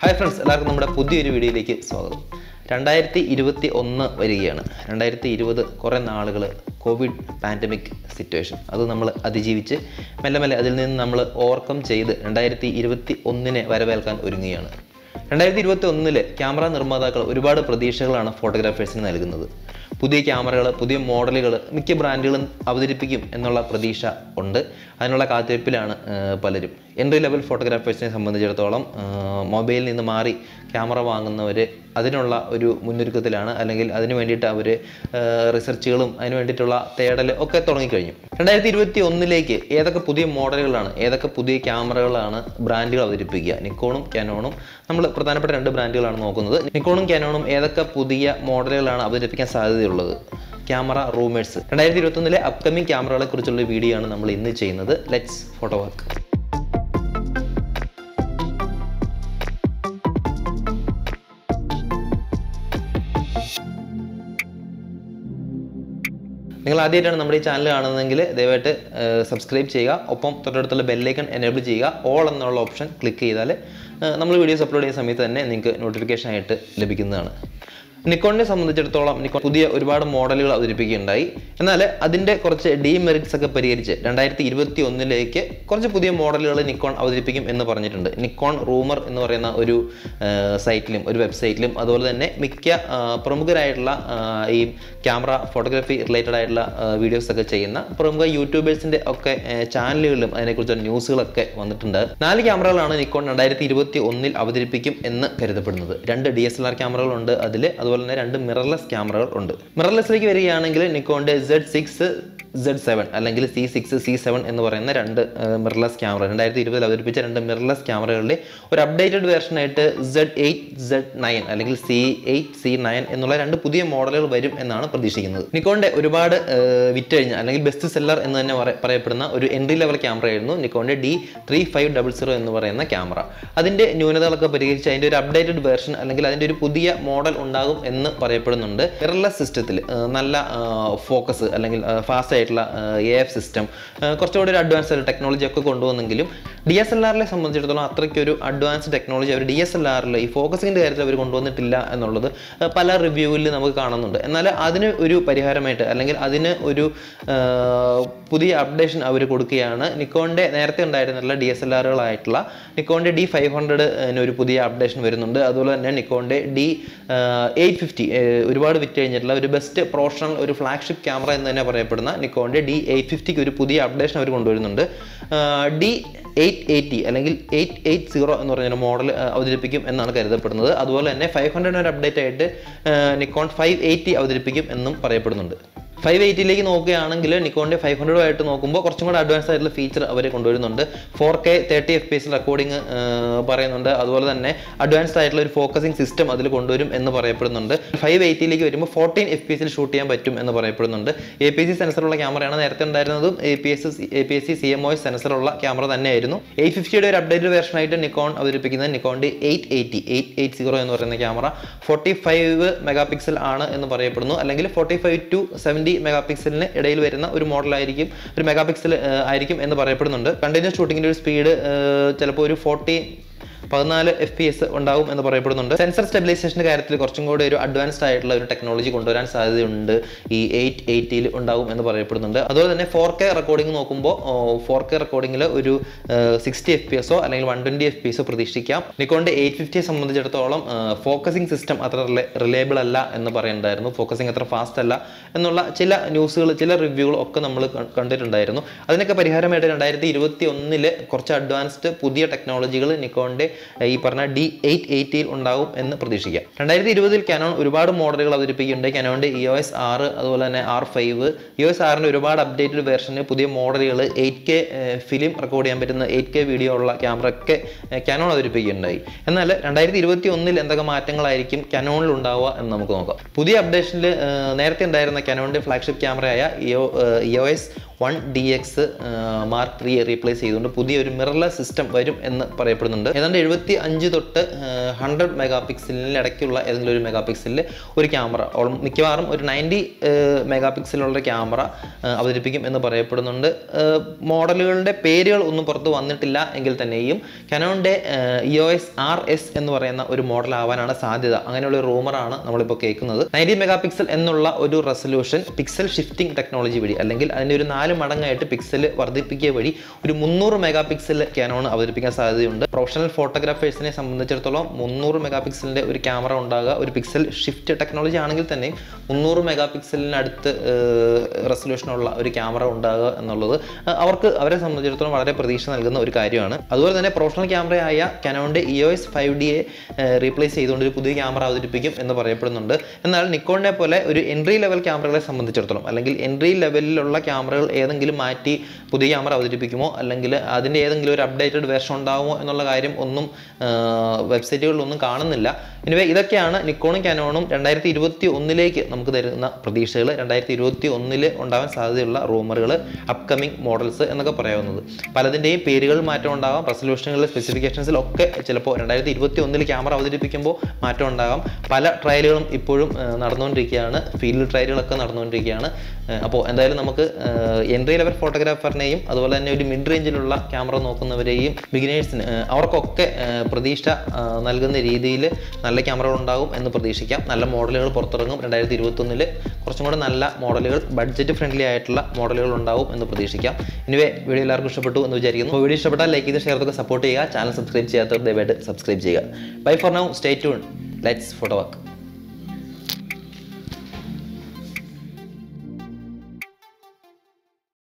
hi friends എല്ലാവർക്കും നമ്മുടെ പുതിയൊരു വീഡിയോയിലേക്ക് സ്വാഗതം രണ്ടായിരത്തി ഇരുപത്തി ഒന്ന് വരികയാണ് രണ്ടായിരത്തി ഇരുപത് കുറേ നാളുകൾ കോവിഡ് പാൻഡമിക് സിറ്റുവേഷൻ അത് നമ്മൾ അതിജീവിച്ച് മെല്ലെ മെല്ലെ അതിൽ നിന്ന് നമ്മൾ ഓവർകം ചെയ്ത് രണ്ടായിരത്തി ഇരുപത്തി ഒന്നിനെ വരവേൽക്കാൻ ഒരുങ്ങുകയാണ് രണ്ടായിരത്തി ഇരുപത്തി ഒന്നില് ക്യാമറ നിർമ്മാതാക്കൾ ഒരുപാട് പ്രതീക്ഷകളാണ് ഫോട്ടോഗ്രാഫേഴ്സിന് നൽകുന്നത് പുതിയ ക്യാമറകൾ പുതിയ മോഡലുകൾ മിക്ക ബ്രാൻഡുകളും അവതരിപ്പിക്കും എന്നുള്ള പ്രതീക്ഷ ഉണ്ട് അതിനുള്ള കാത്തിരിപ്പിലാണ് ആ, പലരും എൻട്രി ലെവൽ ഫോട്ടോഗ്രാഫേഴ്സിനെ സംബന്ധിച്ചിടത്തോളം ആ, മൊബൈലിൽ നിന്ന് മാറി ക്യാമറ വാങ്ങുന്നവർ അതിനുള്ള ഒരു മുന്നൊരുക്കത്തിലാണ് അല്ലെങ്കിൽ അതിന് വേണ്ടിയിട്ട് അവർ റിസർച്ചുകളും അതിന് വേണ്ടിയിട്ടുള്ള തേടൽ ഒക്കെ തുടങ്ങിക്കഴിഞ്ഞു രണ്ടായിരത്തി ഇരുപത്തി ഒന്നിലേക്ക് ഏതൊക്കെ പുതിയ മോഡലുകളാണ് ഏതൊക്കെ പുതിയ ക്യാമറകളാണ് ബ്രാൻഡുകൾ അവതരിപ്പിക്കുക നിക്കോണും കാനോണും നമ്മൾ പ്രധാനപ്പെട്ട രണ്ട് ബ്രാൻഡുകളാണ് നോക്കുന്നത് നിക്കോണും കാനോണും ഏതൊക്കെ പുതിയ മോഡലുകളാണ് അവതരിപ്പിക്കാൻ സാധ്യതയുള്ളത് ക്യാമറ റൂമേഴ്സ് രണ്ടായിരത്തി ഇരുപത്തൊന്നിലെ അപ്കമിങ് ക്യാമറകളെ കുറിച്ചുള്ള വീഡിയോ ആണ് നമ്മൾ ഇന്ന് ചെയ്യുന്നത് ലെറ്റ്സ് ഫോട്ടോ വർക്ക് നിങ്ങൾ ആദ്യമായിട്ടാണ് നമ്മുടെ ഈ ചാനൽ കാണുന്നതെങ്കിൽ ദയവായിട്ട് സബ്സ്ക്രൈബ് ചെയ്യുക ഒപ്പം തൊട്ടടുത്തുള്ള ബെല്ലൈക്കൺ എനേബിൾ ചെയ്യുക ഓൾ എന്നുള്ള ഓപ്ഷൻ ക്ലിക്ക് ചെയ്താൽ നമ്മൾ വീഡിയോസ് അപ്ലോഡ് ചെയ്യുന്ന സമയത്ത് തന്നെ നിങ്ങൾക്ക് നോട്ടിഫിക്കേഷൻ ആയിട്ട് ലഭിക്കുന്നതാണ് നിക്കോണിനെ സംബന്ധിച്ചിടത്തോളം നിക്കോൺ പുതിയ ഒരുപാട് മോഡലുകൾ അവതരിപ്പിക്കുകയുണ്ടായി എന്നാൽ അതിൻ്റെ കുറച്ച് ഡീമെറിറ്റ്സ് ഒക്കെ പരിഹരിച്ച് രണ്ടായിരത്തി ഇരുപത്തി ഒന്നിലേക്ക് കുറച്ച് പുതിയ മോഡലുകൾ നിക്കോൺ അവതരിപ്പിക്കും എന്ന് പറഞ്ഞിട്ടുണ്ട് നിക്കോൺ റൂമർ എന്ന് പറയുന്ന ഒരു ആ, സൈറ്റിലും ഒരു വെബ്സൈറ്റിലും അതുപോലെ തന്നെ മിക്ക ആ, പ്രമുഖരായിട്ടുള്ള ആ, ഈ ക്യാമറ ഫോട്ടോഗ്രാഫി റിലേറ്റഡ് ആയിട്ടുള്ള വീഡിയോസ് ഒക്കെ ചെയ്യുന്ന പ്രമുഖ യൂട്യൂബേഴ്സിൻ്റെ ഒക്കെ ആ, ചാനലുകളിലും അതിനെക്കുറിച്ച് ന്യൂസുകളൊക്കെ വന്നിട്ടുണ്ട് നാല് ക്യാമറകളാണ് നിക്കോൺ രണ്ടായിരത്തി ഇരുപത്തി ഒന്നിൽ അവതരിപ്പിക്കും എന്ന് കരുതപ്പെടുന്നത് രണ്ട് ഡി എസ് എൽ ആർ ക്യാമറകളുണ്ട് അതിൽ അതുപോലെ തന്നെ രണ്ട് മിറർലെസ് ക്യാമറകൾ ഉണ്ട് മിറർലെസ്സിലേക്ക് വരികയാണെങ്കിൽ നിക്കോണിൻ്റെ സെഡ് സിക്സ് സെഡ് സെവൻ അല്ലെങ്കിൽ സി സിക്സ് സി സെവൻ എന്ന് പറയുന്ന രണ്ട് മിറർലെസ് ക്യാമറ രണ്ടായിരത്തി ഇരുപതിൽ അവതരിപ്പിച്ച രണ്ട് മിറർലെസ് ക്യാമറകളുടെ ഒരു അപ്ഡേറ്റഡ് വേർഷനായിട്ട് സെഡ് എയ്റ്റ് സെഡ് നയൻ അല്ലെങ്കിൽ സി എയ്റ്റ് സി നയൻ എന്നുള്ള രണ്ട് പുതിയ മോഡലുകൾ വരും എന്നാണ് പ്രതീക്ഷിക്കുന്നത് നിക്കോണിൻ്റെ ഒരുപാട് ഏഹ്, വിറ്റഴിഞ്ഞ അല്ലെങ്കിൽ ബെസ്റ്റ് സെല്ലർ എന്ന് തന്നെ പറ- പറയപ്പെടുന്ന ഒരു എൻട്രി ലെവൽ ക്യാമറയായിരുന്നു നിക്കോണിൻ്റെ D three five double zero എന്ന് പറയുന്ന ക്യാമറ അതിൻ്റെ ന്യൂനതകളൊക്കെ പരിഹരിച്ച് അതിൻ്റെ ഒരു അപ്ഡേറ്റഡ് വേർഷൻ അല്ലെങ്കിൽ അതിൻ്റെ ഒരു പുതിയ മോഡൽ ഉണ്ടാകും എന്ന് പറയപ്പെടുന്നുണ്ട് മിറർലെസ് സിസ്റ്റത്തിൽ നല്ല ഫോക്കസ് അല്ലെങ്കിൽ ഫാസ്റ്റ് ആയിട്ടുള്ള എ എഫ് സിസ്റ്റം കുറച്ചുകൂടി ഒരു അഡ്വാൻസ് ടെക്നോളജി ഒക്കെ കൊണ്ടുവന്നെങ്കിലും ഡി എസ് എൽ ആറിനെ സംബന്ധിച്ചിടത്തോളം അത്രയ്ക്ക് ഒരു അഡ്വാൻസ് ടെക്നോളജി അവർ ഡി എസ് എൽ ആറിൽ ഈ ഫോക്കസിങ്ങിൻ്റെ കാര്യത്തിൽ അവർ കൊണ്ടുവന്നിട്ടില്ല എന്നുള്ളത് ആ, പല റിവ്യൂവിൽ നമുക്ക് കാണുന്നുണ്ട് എന്നാൽ അതിന് ഒരു പരിഹാരമായിട്ട് അല്ലെങ്കിൽ അതിന് ഒരു ആ, പുതിയ അപ്ഡേഷൻ അവർ കൊടുക്കുകയാണ് നിക്കോണിൻ്റെ നേരത്തെ ഉണ്ടായിരുന്നുള്ള ഡി എസ് എൽ ആറുകളായിട്ടുള്ള നിക്കോണിൻ്റെ ഡി ഫൈവ് ഹൺഡ്രഡ് ഒരു പുതിയ അപ്ഡേഷൻ വരുന്നുണ്ട് അതുപോലെ തന്നെ നിക്കോണിൻ്റെ ഡി എയ്റ്റ് ഫിഫ്റ്റി ഒരുപാട് വിറ്റ് കഴിഞ്ഞിട്ടുള്ള ഒരു ബെസ്റ്റ് പ്രൊഫഷണൽ ഒരു ഫ്ലാഗ്ഷിപ്പ് ക്യാമറ എന്ന് തന്നെ പറയപ്പെടുന്ന നിക്കോണിൻ്റെ ഡി എയ്റ്റ് ഫിഫ്റ്റിക്ക് ഒരു പുതിയ അപ്ഡേഷൻ അവർ കൊണ്ടുവരുന്നുണ്ട് ഡി എയ്റ്റ് എയ്റ്റി അല്ലെങ്കിൽ എയ്റ്റ് എയ്റ്റ് സീറോ എന്ന് പറഞ്ഞൊരു മോഡൽ അവതരിപ്പിക്കും എന്നാണ് കരുതപ്പെടുന്നത് അതുപോലെ തന്നെ ഫൈവ് ഹൺഡ്രഡ് ഒരു അപ്ഡേറ്റ് ആയിട്ട് നിക്കോൺ ഫൈവ് എയ്റ്റി അവതരിപ്പിക്കും എന്നും പറയപ്പെടുന്നുണ്ട് ഫൈവ് എയ്റ്റിയിലേക്ക് നോക്കുകയാണെങ്കിൽ നിക്കോണിൻ്റെ ഫൈവ് ഹൺഡ്രഡുമായിട്ട് നോക്കുമ്പോൾ കുറച്ചും കൂടെ അഡ്വാൻസ് ആയിട്ടുള്ള ഫീച്ചർ അവർ കൊണ്ടുവരുന്നുണ്ട് four K thirty F P S recording പറയുന്നുണ്ട് അതുപോലെ തന്നെ അഡ്വാൻസ്ഡ് ആയിട്ടുള്ള ഒരു ഫോക്കസിംഗ് സിസ്റ്റം അതിൽ കൊണ്ടുവരും എന്ന് പറയപ്പെടുന്നുണ്ട് ഫൈവ് എയ്റ്റിയിലേക്ക് വരുമ്പോൾ ഫോർട്ടീൻ എഫ് പി എസിൽ ഷൂട്ട് ചെയ്യാൻ പറ്റും എന്ന് പറയപ്പെടുന്നുണ്ട് എ പി സി സെൻസറുള്ള ക്യാമറയാണ് നേരത്തെ ഉണ്ടായിരുന്നതും A P S A P S C C M O S സെൻസറുള്ള ക്യാമറ തന്നെയായിരുന്നു എയ്റ്റ് ഫിഫ്റ്റിയുടെ ഒരു അപ്ഡേറ്റഡ് വേർഷനായിട്ട് നിക്കോൺ അവതരിപ്പിക്കുന്നത് നിക്കോണിൻ്റെ eight eighty eight eight zero എന്ന് പറയുന്ന camera forty five megapixel ആണ് എന്ന് പറയപ്പെടുന്നു അല്ലെങ്കിൽ forty five to seventy mega പിക്സലിന് ഇടയിൽ വരുന്ന ഒരു മോഡലായിരിക്കും ഒരു മെഗാ പിക്സൽ ആയിരിക്കും എന്ന് പറയപ്പെടുന്നുണ്ട് കണ്ടിന്യൂസ് ഷൂട്ടിങ്ങിൻ്റെ ഒരു സ്പീഡ് ചിലപ്പോൾ ഒരു ഫോർട്ടി പതിനാല് എഫ് പി എസ് ഉണ്ടാവും എന്ന് പറയപ്പെടുന്നുണ്ട് സെൻസർ സ്റ്റെബിലൈസേഷൻ്റെ കാര്യത്തിൽ കുറച്ചും കൂടി ഒരു അഡ്വാൻസ്ഡ് ആയിട്ടുള്ള ഒരു ടെക്നോളജി കൊണ്ടുവരാൻ സാധ്യതയുണ്ട് ഈ എയ്റ്റ് എയ്റ്റിയിൽ ഉണ്ടാവും എന്ന് പറയപ്പെടുന്നുണ്ട് അതുപോലെ തന്നെ ഫോർ കെ റെക്കോർഡിംഗ് നോക്കുമ്പോൾ ഫോർ കെ റെക്കോർഡിംഗിൽ ഒരു സിക്സ്റ്റി എഫ് പി എസോ അല്ലെങ്കിൽ വൺ ട്വൻറ്റി എഫ് പി എസോ പ്രതീക്ഷിക്കാം നിക്കോണിൻ്റെ എയ്റ്റ് ഫിഫ്റ്റിയെ സംബന്ധിച്ചിടത്തോളം ഫോക്കസിംഗ് സിസ്റ്റം അത്ര റിലയബിൾ അല്ല എന്ന് പറയുന്നുണ്ടായിരുന്നു ഫോക്കസിംഗ് അത്ര ഫാസ്റ്റ് അല്ല എന്നുള്ള ചില ന്യൂസുകൾ ചില റിവ്യൂകൾ ഒക്കെ നമ്മൾ കണ്ടിട്ടുണ്ടായിരുന്നു അതിനൊക്കെ പരിഹാരമായിട്ട് രണ്ടായിരത്തി ഇരുപത്തി ഒന്നില് കുറച്ച് അഡ്വാൻസ്ഡ് പുതിയ ടെക്നോളജികൾ നിക്കോണിൻ്റെ ഈ പറഞ്ഞ ഡി എയ്റ്റ് എയ്റ്റിയിൽ ഉണ്ടാവും എന്ന് പ്രതീക്ഷിക്കാം രണ്ടായിരത്തി ഇരുപതിൽ കാനോൺ ഒരുപാട് മോഡലുകൾ അവതരിപ്പിക്കുന്നുണ്ട് കാനോണിൻ്റെ ഇ ഒ എസ് ആറ് അതുപോലെ തന്നെ R five E O S ആറിൻ്റെ ഒരുപാട് അപ്ഡേറ്റഡ് വേർഷന് പുതിയ മോഡലുകൾ എയ്റ്റ് കെ ഫിലിം റെക്കോർഡ് ചെയ്യാൻ പറ്റുന്ന എയ്റ്റ് കെ വീഡിയോ ഉള്ള ക്യാമറ ഒക്കെ കാനോൺ അവതരിപ്പിക്കുകയുണ്ടായി എന്നാൽ രണ്ടായിരത്തി ഇരുപത്തി ഒന്നിൽ എന്തൊക്കെ മാറ്റങ്ങളായിരിക്കും കാനോണിൽ ഉണ്ടാവുക എന്ന് നമുക്ക് നോക്കാം പുതിയ അപ്ഡേഷനിൽ നേരത്തെ ഉണ്ടായിരുന്ന കാനോണിൻ്റെ ഫ്ലാഗ്ഷിപ്പ് ക്യാമറയായ E O S one D X mark three replace ചെയ്തുകൊണ്ട് പുതിയൊരു മിറർലെസ് സിസ്റ്റം വരും എന്ന് പറയപ്പെടുന്നുണ്ട് ഏതാണ്ട് എഴുപത്തി അഞ്ച് തൊട്ട് ഹൺഡ്രഡ് മെഗാ പിക്സലിന് ഇടയ്ക്കുള്ള ഏതെങ്കിലും ഒരു മെഗാ പിക്സലിൽ ഒരു ക്യാമറ മിക്കവാറും ഒരു നയൻറ്റി മെഗാ പിക്സലുള്ള ക്യാമറ അവതരിപ്പിക്കും എന്ന് പറയപ്പെടുന്നുണ്ട് ഏഹ് മോഡലുകളുടെ പേരുകൾ ഒന്നും പുറത്ത് വന്നിട്ടില്ല എങ്കിൽ തന്നെയും കനോണിൻ്റെ E O S R S എന്ന് പറയുന്ന ഒരു മോഡൽ ആവാനാണ് സാധ്യത അങ്ങനെയുള്ള ഒരു റൂമറാണ് നമ്മളിപ്പോൾ കേൾക്കുന്നത് നയൻറ്റി മെഗാ പിക്സൽ എന്നുള്ള ഒരു റെസൊല്യൂഷൻ പിക്സൽ ഷിഫ്റ്റിംഗ് ടെക്നോളജി വഴി അല്ലെങ്കിൽ അതിൻ്റെ ഒരു നാല് മടങ്ങായിട്ട് പിക്സൽ വർദ്ധിപ്പിക്കുക വഴി ഒരു മുന്നൂറ് മെഗാ പിക്സൽ ക്യാനോൺ അവതരിപ്പിക്കാൻ സാധ്യതയുണ്ട് പ്രൊഫഷണൽ ഫോട്ടോഗ്രാഫേഴ്സിനെ സംബന്ധിച്ചിടത്തോളം മുന്നൂറ് മെഗാ പിക്സലിൻ്റെ ഒരു ക്യാമറ ഉണ്ടാകുക ഒരു പിക്സൽ ഷിഫ്റ്റ് ടെക്നോളജി ആണെങ്കിൽ തന്നെ മുന്നൂറ് മെഗാ പിക്സലിനടുത്ത് റെസൊല്യൂഷനുള്ള ഒരു ക്യാമറ ഉണ്ടാകുക എന്നുള്ളത് ഏഹ് അവർക്ക് അവരെ സംബന്ധിച്ചിടത്തോളം വളരെ പ്രതീക്ഷ നൽകുന്ന ഒരു കാര്യമാണ് അതുപോലെ തന്നെ പ്രൊഫഷണൽ ക്യാമറയായ കനോണിൻ്റെ ഇ ഒ എസ് ഫൈവ് ഡിയെ റീപ്ലേസ് ചെയ്തുകൊണ്ട് ഒരു പുതിയ ക്യാമറ അവതരിപ്പിക്കും എന്ന് പറയപ്പെടുന്നുണ്ട് എന്നാൽ നിക്കോണിനെ പോലെ ഒരു എൻട്രി ലെവൽ ക്യാമറകളെ സംബന്ധിച്ചിടത്തോളം അല്ലെങ്കിൽ എൻട്രി ലെവലിലുള്ള ക്യാമറകൾ ഏതെങ്കിലും മാറ്റി പുതിയ ക്യാമറ അവതരിപ്പിക്കുമോ അല്ലെങ്കിൽ അതിൻ്റെ ഏതെങ്കിലും ഒരു അപ്ഡേറ്റഡ് വേർഷൻ ഉണ്ടാകുമോ എന്നുള്ള കാര്യം ഒന്നും വെബ്സൈറ്റുകളിലൊന്നും കാണുന്നില്ല ഇനിവേ ഇതൊക്കെയാണ് നിക്കോണും കാനോണും രണ്ടായിരത്തി ഇരുപത്തി ഒന്നിലേക്ക് നമുക്ക് തരുന്ന പ്രതീക്ഷകൾ രണ്ടായിരത്തി ഇരുപത്തി ഒന്നിൽ ഉണ്ടാവാൻ സാധ്യതയുള്ള റൂമറുകൾ അപ്കമിങ് മോഡൽസ് എന്നൊക്കെ പറയാവുന്നത് പലതിൻ്റെയും പേരുകൾ മാറ്റം ഉണ്ടാകാം റെസൊല്യൂഷനുകളിൽ സ്പെസിഫിക്കേഷൻസിൽ ഒക്കെ ചിലപ്പോൾ രണ്ടായിരത്തി ഇരുപത്തി ഒന്നിൽ ക്യാമറ അവതരിപ്പിക്കുമ്പോൾ മാറ്റം ഉണ്ടാകാം പല ട്രയലുകളും ഇപ്പോഴും ആ, നടന്നുകൊണ്ടിരിക്കുകയാണ് ഫീൽഡ് ട്രയലുകളൊക്കെ നടന്നുകൊണ്ടിരിക്കുകയാണ് അപ്പോൾ എന്തായാലും നമുക്ക് എൻട്രി ലെവൽ ഫോട്ടോഗ്രാഫറിനെയും അതുപോലെ തന്നെ ഒരു മിഡ് റേഞ്ചിലുള്ള ക്യാമറ നോക്കുന്നവരെയും ബിഗിനേഴ്സിന് അവർക്കൊക്കെ ആ, പ്രതീക്ഷ ആ, നൽകുന്ന രീതിയിൽ നല്ല ക്യാമറകൾ ഉണ്ടാകും എന്ന് പ്രതീക്ഷിക്കാം നല്ല മോഡലുകൾ പുറത്തിറങ്ങും രണ്ടായിരത്തി ഇരുപത്തൊന്നില് കുറച്ചും കൂടെ നല്ല മോഡലുകൾ ബഡ്ജറ്റ് ഫ്രണ്ട്ലി ആയിട്ടുള്ള മോഡലുകൾ ഉണ്ടാവും എന്ന് പ്രതീക്ഷിക്കാം ഇനിവേ വീഡിയോ എല്ലാവർക്കും ഇഷ്ടപ്പെട്ടു എന്ന് വിചാരിക്കുന്നു അപ്പോൾ വീഡിയോ ഇഷ്ടപ്പെട്ടാൽ ലൈക്ക് ചെയ്ത് ഷെയർ ചെയ്തൊക്കെ സപ്പോർട്ട് ചെയ്യുക ചാനൽ സബ്സ്ക്രൈബ് ചെയ്യാത്തവർ ദയവായിട്ട് സബ്സ്ക്രൈബ് ചെയ്യുക bye for now stay tune let's photo work